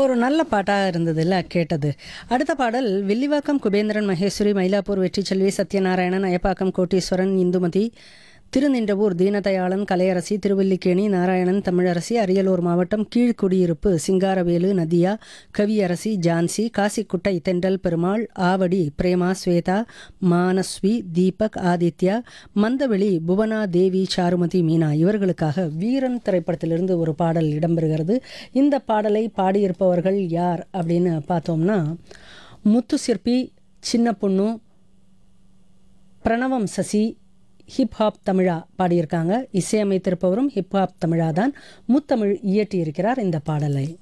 ஒரு நல்ல பாட்டாக இருந்ததுல்ல கேட்டது அடுத்த பாடல் வில்லிவாக்கம் குபேந்திரன் மகேஸ்வரி மயிலாப்பூர் வெற்றிச்செல்வி சத்யநாராயணன் அயப்பாக்கம் கோட்டீஸ்வரன் இந்துமதி திருநின்றவூர் தீனதயாளன் கலையரசி திருவல்லிக்கேணி நாராயணன் தமிழரசி அரியலூர் மாவட்டம் கீழ்குடியிருப்பு சிங்காரவேலு நதியா கவியரசி ஜான்சி காசிக்குட்டை தெண்டல் பெருமாள் ஆவடி பிரேமா ஸ்வேதா மானஸ்வி தீபக் ஆதித்யா மந்தவெளி புவனா தேவி சாருமதி மீனா இவர்களுக்காக வீரன் திரைப்படத்திலிருந்து ஒரு பாடல் இடம்பெறுகிறது இந்த பாடலை பாடியிருப்பவர்கள் யார் அப்படின்னு பார்த்தோம்னா முத்து சிற்பி சின்ன பொண்ணு பிரணவம் சசி ஹிப்ஹாப் தமிழா பாடியிருக்காங்க இசையமைத்திருப்பவரும் ஹிப்ஹாப் தமிழா தான் முத்தமிழ் இயற்றியிருக்கிறார் இந்த பாடலை